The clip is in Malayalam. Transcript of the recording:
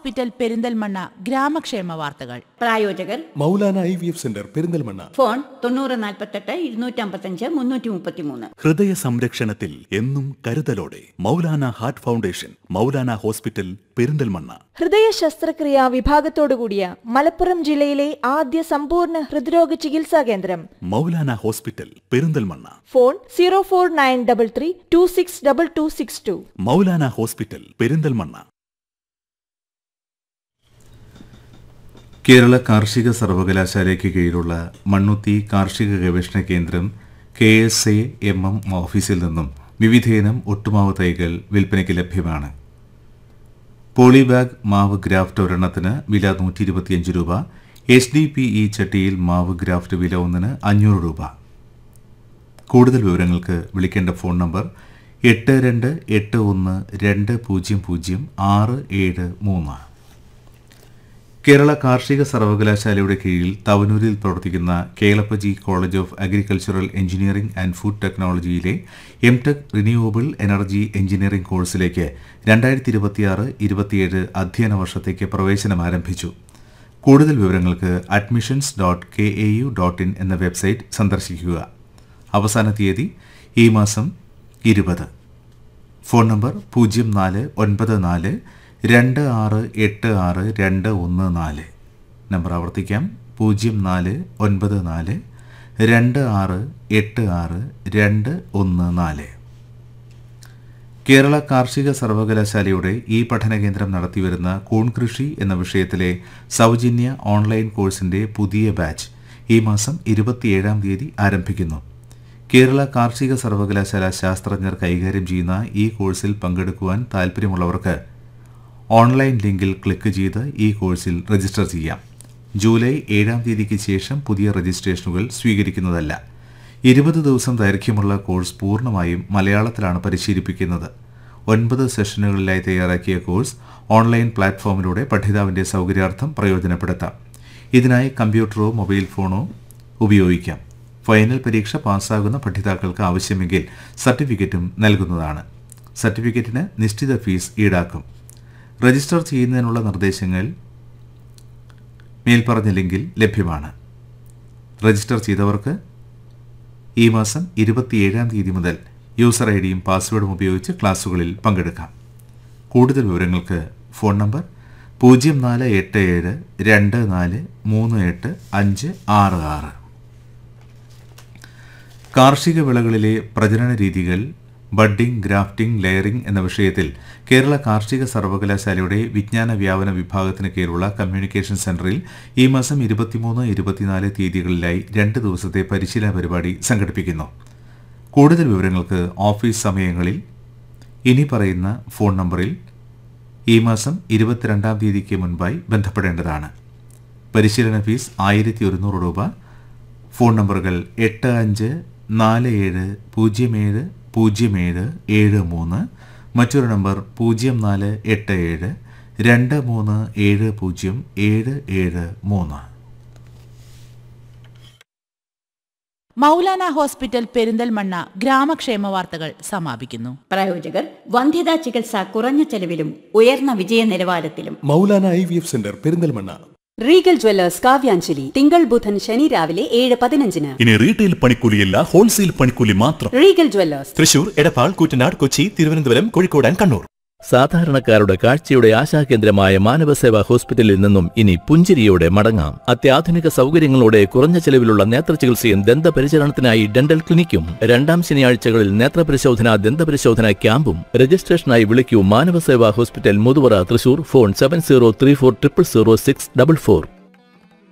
ഹോസ്പിറ്റൽ പെരിന്തൽമണ്ണ ഗ്രാമക്ഷേമ വാർത്തകൾ പ്രായോജകർ Maulana I V F centre Perinthalmanna phone തൊണ്ണൂറ് നാൽപ്പത്തെട്ട് ഇരുന്നൂറ്റമ്പത്തഞ്ച് മുന്നൂറ്റി മുപ്പത്തിമൂന്ന് ഹൃദയ സംരക്ഷണത്തിൽ എന്നും കരുതലോടെ Maulana heart foundation Maulana hospital Perinthalmanna ഹൃദയ ശസ്ത്രക്രിയാ വിഭാഗത്തോടുകൂടിയ മലപ്പുറം ജില്ലയിലെ ആദ്യ സമ്പൂർണ്ണ ഹൃദ്രോഗ ചികിത്സാ കേന്ദ്രം Maulana hospital Perinthalmanna phone zero four nine double three two six double two six two Maulana hospital Perinthalmanna Kerala കാർഷിക സർവകലാശാലയ്ക്ക് കീഴിലുള്ള മണ്ണുത്തി കാർഷിക ഗവേഷണ കേന്ദ്രം K S A M M ഓഫീസിൽ നിന്നും വിവിധയിനം ഒട്ടുമാവ് തൈകൾ വിൽപ്പനയ്ക്ക് ലഭ്യമാണ് പോളിബാഗ് മാവ് ഗ്രാഫ്റ്റ് ഒരെണ്ണത്തിന് വില നൂറ്റി ഇരുപത്തിയഞ്ച് രൂപ എച്ച് ഡി പി ഇ ചട്ടിയിൽ മാവ് ഗ്രാഫ്റ്റ് വില ഒന്നിന് അഞ്ഞൂറ് രൂപ കൂടുതൽ വിവരങ്ങൾക്ക് വിളിക്കേണ്ട ഫോൺ നമ്പർ എട്ട് രണ്ട് എട്ട് ഒന്ന് രണ്ട് പൂജ്യം പൂജ്യം ആറ് ഏഴ് മൂന്ന് കേരള കാർഷിക സർവകലാശാലയുടെ കീഴിൽ തവനൂരിൽ പ്രവർത്തിക്കുന്ന Kelappaji college of agricultural engineering and food ടെക്നോളജിയിലെ M tech renewable energy engineering കോഴ്സിലേക്ക് രണ്ടായിരത്തി ഇരുപത്തിയാറ് ഇരുപത്തിയേഴ് അധ്യയന വർഷത്തേക്ക് പ്രവേശനം ആരംഭിച്ചു കൂടുതൽ വിവരങ്ങൾക്ക് admissions dot K A U dot in എന്ന വെബ്സൈറ്റ് സന്ദർശിക്കുക അവസാന തീയതി ഈ മാസം ഇരുപത് ഫോൺ നമ്പർ പൂജ്യം നാല് ഒൻപത് നാല് രണ്ട് ആറ് എട്ട് ആറ് രണ്ട് ഒന്ന് നാല് നമ്പർ ആവർത്തിക്കാം പൂജ്യം നാല് ഒൻപത് നാല് രണ്ട് ആറ് എട്ട് ആറ് രണ്ട് ഒന്ന് നാല് കേരള കാർഷിക സർവകലാശാലയുടെ ഈ പഠന കേന്ദ്രം നടത്തിവരുന്ന കൂൺ കൃഷി എന്ന വിഷയത്തിലെ സൗജന്യ ഓൺലൈൻ കോഴ്സിന്റെ പുതിയ ബാച്ച് ഈ മാസം ഇരുപത്തിയേഴാം തീയതി ആരംഭിക്കുന്നു കേരള കാർഷിക സർവകലാശാല ശാസ്ത്രജ്ഞർ കൈകാര്യം ചെയ്യുന്ന ഈ കോഴ്സിൽ പങ്കെടുക്കുവാൻ താൽപ്പര്യമുള്ളവർക്ക് ഓൺലൈൻ ലിങ്കിൽ ക്ലിക്ക് ചെയ്ത് ഈ കോഴ്സിൽ രജിസ്റ്റർ ചെയ്യാം ജൂലൈ ഏഴാം തീയതിക്ക് ശേഷം പുതിയ രജിസ്ട്രേഷനുകൾ സ്വീകരിക്കുന്നതല്ല ഇരുപത് ദിവസം ദൈർഘ്യമുള്ള കോഴ്സ് പൂർണ്ണമായും മലയാളത്തിലാണ് പരിശീലിപ്പിക്കുന്നത് ഒൻപത് സെഷനുകളിലായി തയ്യാറാക്കിയ കോഴ്സ് ഓൺലൈൻ പ്ലാറ്റ്ഫോമിലൂടെ പഠിതാവിന്റെ സൗകര്യാർത്ഥം പ്രയോജനപ്പെടുത്താം ഇതിനായി കമ്പ്യൂട്ടറോ മൊബൈൽ ഫോണോ ഉപയോഗിക്കാം ഫൈനൽ പരീക്ഷ പാസ്സാകുന്ന പഠിതാക്കൾക്ക് ആവശ്യമെങ്കിൽ സർട്ടിഫിക്കറ്റും നൽകുന്നതാണ് സർട്ടിഫിക്കറ്റിന് നിശ്ചിത ഫീസ് ഈടാക്കും രജിസ്റ്റർ ചെയ്യുന്നതിനുള്ള നിർദ്ദേശങ്ങൾ മേൽപ്പറഞ്ഞ ലിങ്കിൽ ലഭ്യമാണ് രജിസ്റ്റർ ചെയ്തവർക്ക് ഈ മാസം ഇരുപത്തിയേഴാം തീയതി മുതൽ യൂസർ ഐ ഡിയും പാസ്വേഡും ഉപയോഗിച്ച് ക്ലാസുകളിൽ പങ്കെടുക്കാം കൂടുതൽ വിവരങ്ങൾക്ക് ഫോൺ നമ്പർ പൂജ്യം നാല് എട്ട് ഏഴ് രണ്ട് നാല് മൂന്ന് എട്ട് അഞ്ച് ആറ് ആറ് കാർഷിക വിളകളിലെ പ്രജനന രീതികൾ ബഡ്ഡിംഗ് ഗ്രാഫ്റ്റിംഗ് ലെയറിംഗ് എന്ന വിഷയത്തിൽ കേരള കാർഷിക സർവകലാശാലയുടെ വിജ്ഞാന വ്യാപന വിഭാഗത്തിന് കീഴിലുള്ള കമ്മ്യൂണിക്കേഷൻ സെന്ററിൽ ഈ മാസം ഇരുപത്തിമൂന്ന് ഇരുപത്തിനാല് തീയതികളിലായി രണ്ട് ദിവസത്തെ പരിശീലന പരിപാടി സംഘടിപ്പിക്കുന്നു കൂടുതൽ വിവരങ്ങൾക്ക് ഓഫീസ് സമയങ്ങളിൽ ഇനി പറയുന്ന ഫോൺ നമ്പറിൽ ഈ മാസം ഇരുപത്തിരണ്ടാം തീയതിക്ക് മുൻപായി ബന്ധപ്പെടേണ്ടതാണ് പരിശീലന ഫീസ് ആയിരത്തി ഒരുന്നൂറ് രൂപ ഫോൺ നമ്പറുകൾ എട്ട് അഞ്ച് നാല് ഏഴ് പൂജ്യം ഏഴ് പൂജ്യം ഏഴ് ഏഴ് മൂന്ന് മറ്റൊരു നമ്പർ പൂജ്യം നാല് എട്ട് ഏഴ് രണ്ട് മൂന്ന് ഏഴ് പൂജ്യം ഏഴ് ഏഴ് മൂന്ന് മൗലാന ഹോസ്പിറ്റൽ പെരിന്തൽമണ്ണ ഗ്രാമക്ഷേമ വാർത്തകൾ സമാപിക്കുന്നു പ്രായോജകർ വന്ധ്യതാ ചികിത്സ കുറഞ്ഞ ചെലവിലും ഉയർന്ന വിജയ നിലവാരത്തിലും Maulana I V F centre Perinthalmanna regal jewellers Kavyanjali തിങ്കൾ ബുധൻ ശനി രാവിലെ ഏഴ് പതിനഞ്ചിന് ഇനി റീറ്റെയിൽ പണിക്കൂലിയല്ല ഹോൾസെയിൽ പണിക്കൂലി മാത്രം regal jewellers Thrissur Edappal Koottanad Kochi Thiruvananthapuram Kozhikode and Kannur സാധാരണക്കാരുടെ കാഴ്ചയുടെ ആശാകേന്ദ്രമായ മാനവസേവാ ഹോസ്പിറ്റലിൽ നിന്നും ഇനി പുഞ്ചിരിയോടെ മടങ്ങാം അത്യാധുനിക സൗകര്യങ്ങളോടെ കുറഞ്ഞ ചെലവിലുള്ള നേത്രചികിത്സയും ദന്തപരിചരണത്തിനായി ഡെന്റൽ ക്ലിനിക്കും രണ്ടാം ശനിയാഴ്ചകളിൽ നേത്രപരിശോധന ദന്തപരിശോധന ക്യാമ്പും രജിസ്ട്രേഷനായി വിളിക്കൂ Manavaseva hospital Muthuvara Thrissur phone seven zero three four triple zero six double four